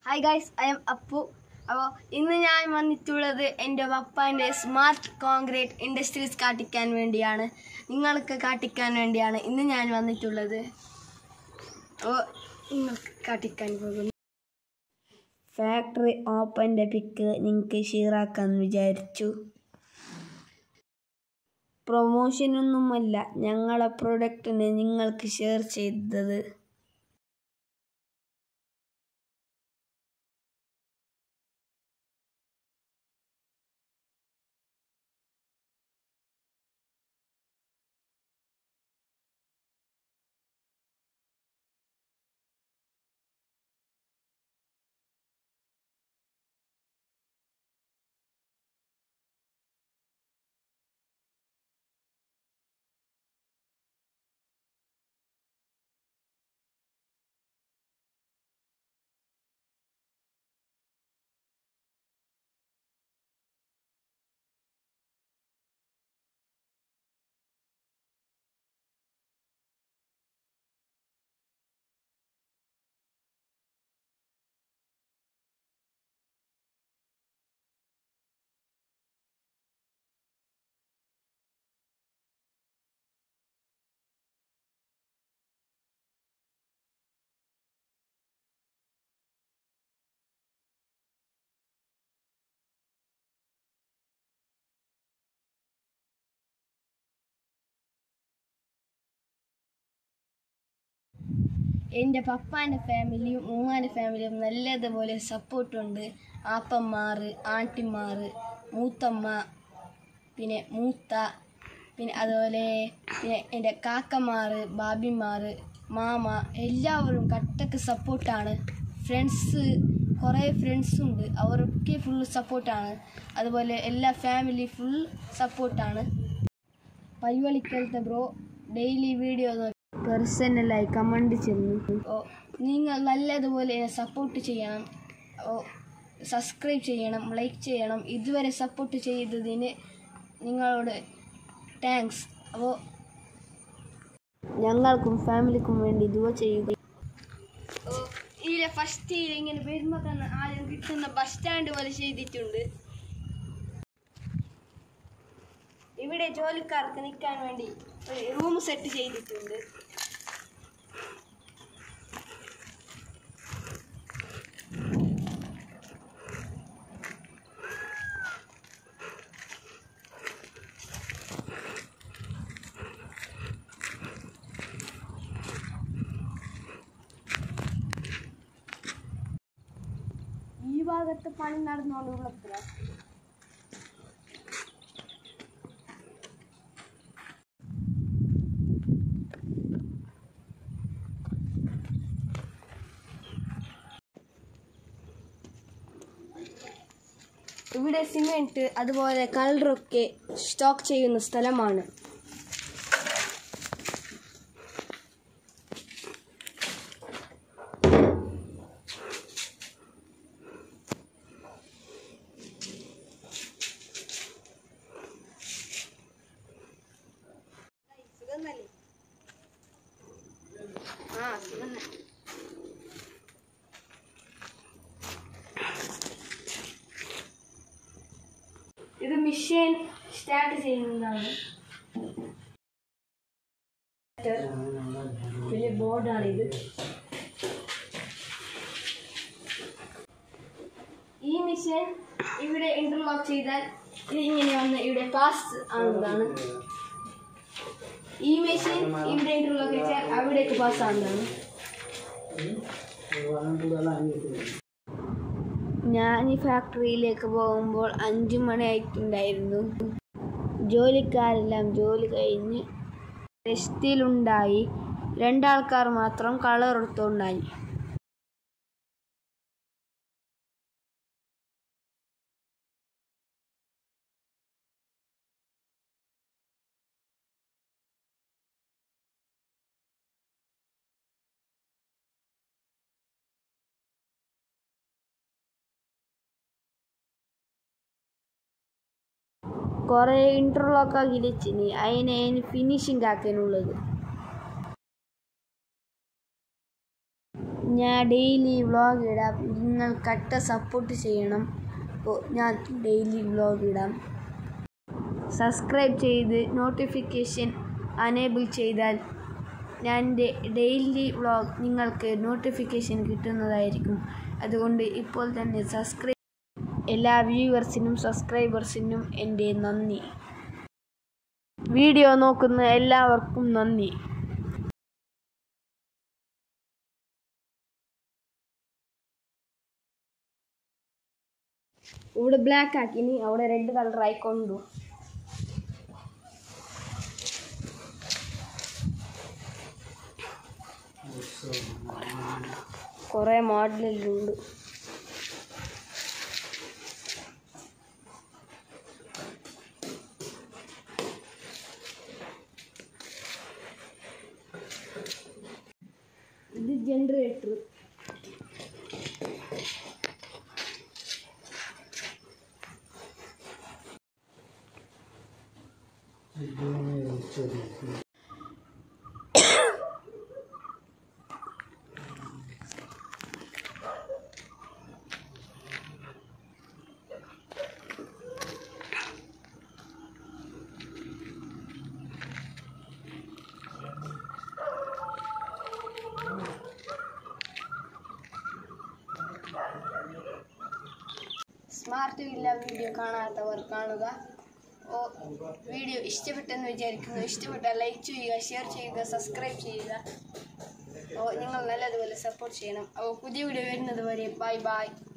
hi guys I'm Appu അപ്പോൾ ഇന്ന് ഞാൻ വന്നിട്ടുള്ളത് എൻ്റെ പപ്പാൻ്റെ സ്മാർട്ട് കോൺക്രീറ്റ് ഇൻഡസ്ട്രീസ് കാട്ടിക്കാൻ വേണ്ടിയാണ് നിങ്ങൾക്ക് കാട്ടിക്കാൻ വേണ്ടിയാണ് ഇന്ന് ഞാൻ വന്നിട്ടുള്ളത് അപ്പോൾ നിങ്ങൾക്ക് കാട്ടിക്കാൻ പോകുന്നു ഫാക്ടറി ഓപ്പൻ്റെ പിക്ക് നിങ്ങൾക്ക് ഷെയറാക്കാമെന്ന് വിചാരിച്ചു പ്രൊമോഷനൊന്നുമല്ല ഞങ്ങളെ പ്രൊഡക്റ്റിന് നിങ്ങൾക്ക് ഷെയർ ചെയ്തത് എൻ്റെ പപ്പാൻ്റെ ഫാമിലിയും ഉമ്മാൻ്റെ ഫാമിലിയും നല്ലതുപോലെ സപ്പോർട്ടുണ്ട് ആപ്പന്മാർ ആൻറ്റിമാർ മൂത്തമ്മ പിന്നെ മൂത്ത പിന്നെ അതുപോലെ പിന്നെ എൻ്റെ കാക്കമാർ ബാബിമാർ മാമ എല്ലാവരും കട്ടക്ക് സപ്പോർട്ടാണ് ഫ്രണ്ട്സ് കുറേ ഫ്രണ്ട്സുണ്ട് അവരൊക്കെ ഫുൾ സപ്പോർട്ടാണ് അതുപോലെ എല്ലാ ഫാമിലി ഫുൾ സപ്പോർട്ടാണ് പയ്വളിക്കലത്തെ ബ്രോ ഡെയിലി വീഡിയോ പേഴ്സണലായി കമൻറ്റ് ചെയ്യുന്നു ഓ നിങ്ങൾ നല്ലതുപോലെ സപ്പോർട്ട് ചെയ്യണം ഓ സബ്സ്ക്രൈബ് ചെയ്യണം ലൈക്ക് ചെയ്യണം ഇതുവരെ സപ്പോർട്ട് ചെയ്തതിന് നിങ്ങളോട് താങ്ക്സ് അപ്പോൾ ഞങ്ങൾക്കും ഫാമിലിക്കും വേണ്ടി ദുവ ചെയ്യുക ഇതിലെ ഫസ്റ്റ് ഇങ്ങനെ വരുമ്പോൾ തന്നെ ആദ്യം കിട്ടുന്ന ബസ് സ്റ്റാൻഡ് പോലെ ചെയ്തിട്ടുണ്ട് ഇവിടെ ജോലിക്കാർക്ക് നിൽക്കാൻ വേണ്ടി ഒരു റൂം സെറ്റ് ചെയ്തിട്ടുണ്ട് ഈ ഭാഗത്ത് പണി നടന്നുകൊണ്ടുള്ളത്ര ഇവിടെ സിമെന്റ് അതുപോലെ കളറൊക്കെ സ്റ്റോക്ക് ചെയ്യുന്ന സ്ഥലമാണ് ആ സുഖം തന്നെ ഇത് മിഷീൻ സ്റ്റാർട്ട് ചെയ്യുന്നതാണ് വലിയ ബോർഡാണ് ഇത് ഈ മെഷീൻ ഇവിടെ ഇന്റർലോക്ക് ചെയ്താൽ ഇത് ഇങ്ങനെ വന്ന് ഇവിടെ പാസ് ആവുന്നതാണ് ഈ മെഷീൻ ഇവിടെ ഇന്റർലോക്ക് ചെയ്താൽ അവിടേക്ക് പാസ് ആവുന്നതാണ് ഞാൻ ഈ ഫാക്ടറിയിലേക്ക് പോകുമ്പോൾ അഞ്ചു മണിയായിട്ടുണ്ടായിരുന്നു ജോലിക്കാരെല്ലാം ജോലി കഴിഞ്ഞ് റെസ്റ്റിലുണ്ടായി രണ്ടാൾക്കാർ മാത്രം കളർ എടുത്തുണ്ടായി കുറേ ഇൻ്റർലോക്ക് ആക്കിച്ചിനി അതിനെ ഫിനിഷിംഗ് ആക്കാനുള്ളത് ഞാൻ ഡെയിലി വ്ളോഗ് ഇടാം നിങ്ങൾ കട്ട സപ്പോർട്ട് ചെയ്യണം അപ്പോൾ ഞാൻ ഡെയിലി വ്ളോഗ് ഇടാം സബ്സ്ക്രൈബ് ചെയ്ത് നോട്ടിഫിക്കേഷൻ അനേബിൾ ചെയ്താൽ ഞാൻ എൻ്റെ ഡെയിലി വ്ളോഗ് നിങ്ങൾക്ക് നോട്ടിഫിക്കേഷൻ കിട്ടുന്നതായിരിക്കും അതുകൊണ്ട് ഇപ്പോൾ തന്നെ സബ്സ്ക്രൈബ് എല്ലാ വ്യൂവേഴ്സിനും സബ്സ്ക്രൈബേഴ്സിനും എൻ്റെ നന്ദി വീഡിയോ നോക്കുന്ന എല്ലാവർക്കും നന്ദി ഇവിടെ ബ്ലാക്ക് ആക്കിനി അവിടെ റെഡ് കളർ ആയിക്കൊണ്ടു കുറേ മോഡലെല്ലാം ഉണ്ട് ഇത് ജനറേറ്റർ സ്മാർട്ട് വില്ല വീഡിയോ കാണാത്തവർ കാണുക ഓ വീഡിയോ ഇഷ്ടപ്പെട്ടെന്ന് വിചാരിക്കുന്നു ഇഷ്ടപ്പെട്ടാൽ ലൈക്ക് ചെയ്യുക ഷെയർ ചെയ്യുക സബ്സ്ക്രൈബ് ചെയ്യുക ഓ നിങ്ങൾ നല്ലതുപോലെ സപ്പോർട്ട് ചെയ്യണം അപ്പോൾ പുതിയ വീഡിയോ വരുന്നത് വരെ ബൈ ബൈ